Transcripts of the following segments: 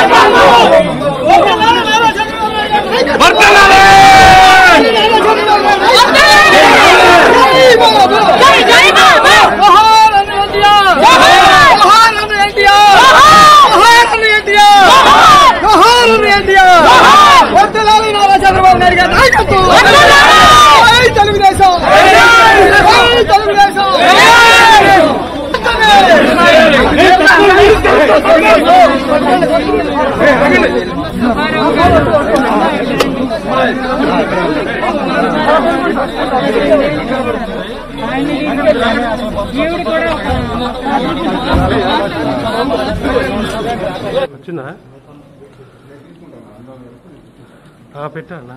చంద్రబాబు నాయుడు గారి నాయకత్వం జై తెలుగుదేశం జై తెలుగుదేశం వచ్చిందా ఆ, పెట్టా అన్న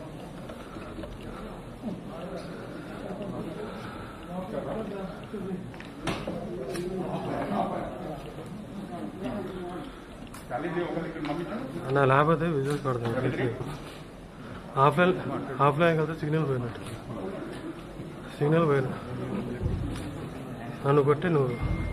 అన్న లేకపోతే విజువల్స్ పడతాను ఆఫ్లైన్ ఆఫ్లైన్ కదా సిగ్నల్ పోయినట్టు సిగ్నల్ పోయిన నన్ను కొట్టి నువ్వు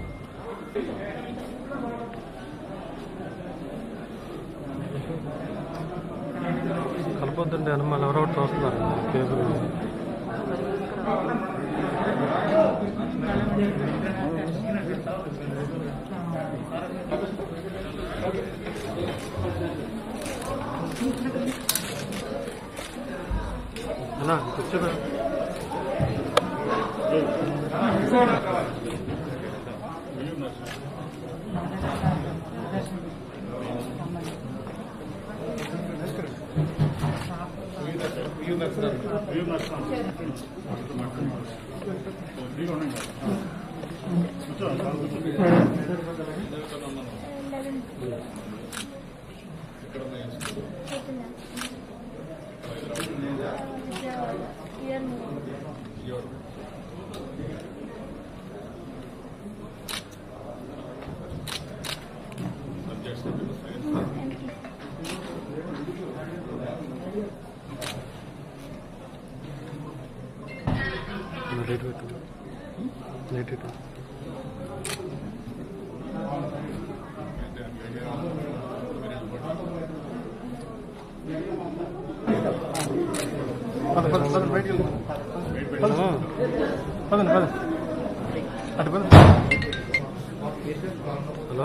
కలపొద్దండి అని మళ్ళీ ఎవరో ఒకటి చూస్తున్నారు కేబుల్ అన్నా కూర్చోబే రేటు పెట్టు రేటు పెట్టు పదండి పదండి అటు పద హలో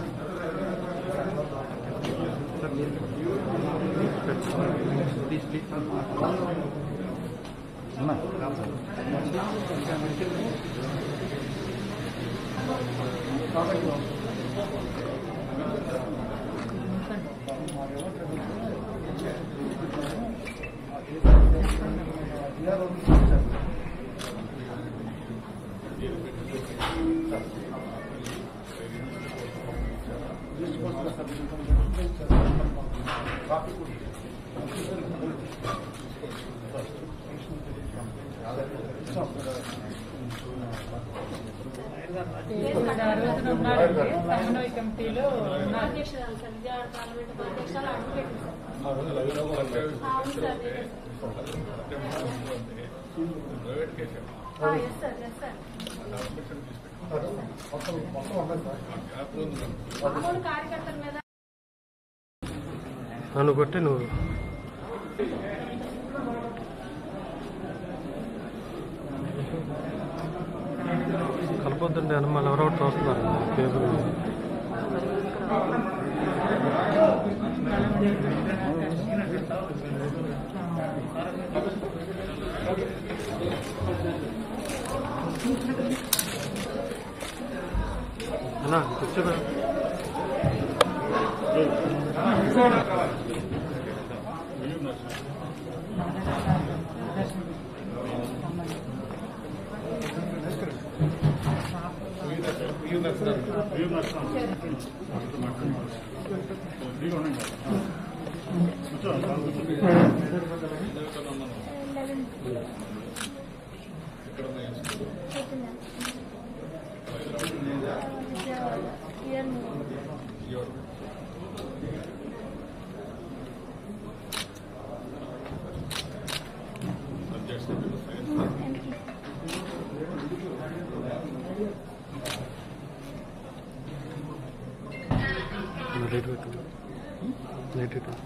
సమన్వయ కమిటీలో ఉన్నారు అధ్యక్షురాలు సార్ విజయవాడ పార్లమెంట్ అధ్యక్షురాలు అడ్వకేట్ అవును sir yes sir yes sir మామూలు కార్యకర్తల మీద నన్ను కొట్టి నువ్వు కలపొద్దండి అని మళ్ళీ ఎవరో ఒకటి చూస్తున్నారు కేబుల్ అన్నా కూర్చోబే రేటు పెట్టు ఎయిటీ టూ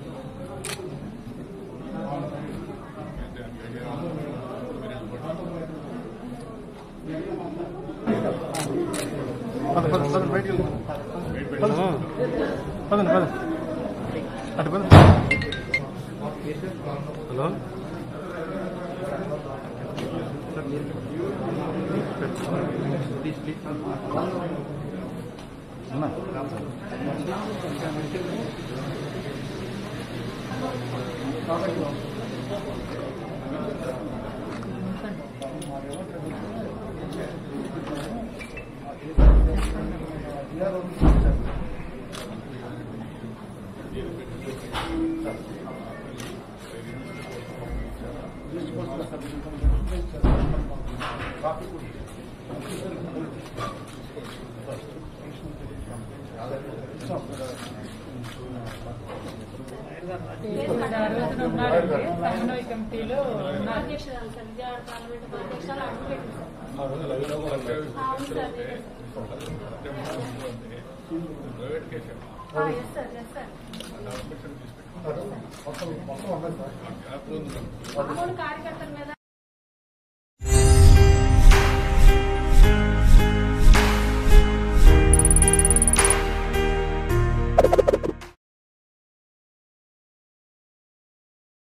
పద పద పద బయటికి వెళ్ళు. పదండి పద అటు పద హలో ఇప్పుడు ఆ రోజున ఉన్నాడండి సమన్వయ కమిటీలో ఉన్నారు అధ్యక్షురాలు సార్ విజయవాడ పార్లమెంట్ ఉపాధ్యక్షురాలు అడ్వకేట్ సార్ అవును sir yes sir yes sir మామూలు కార్యకర్తల మీద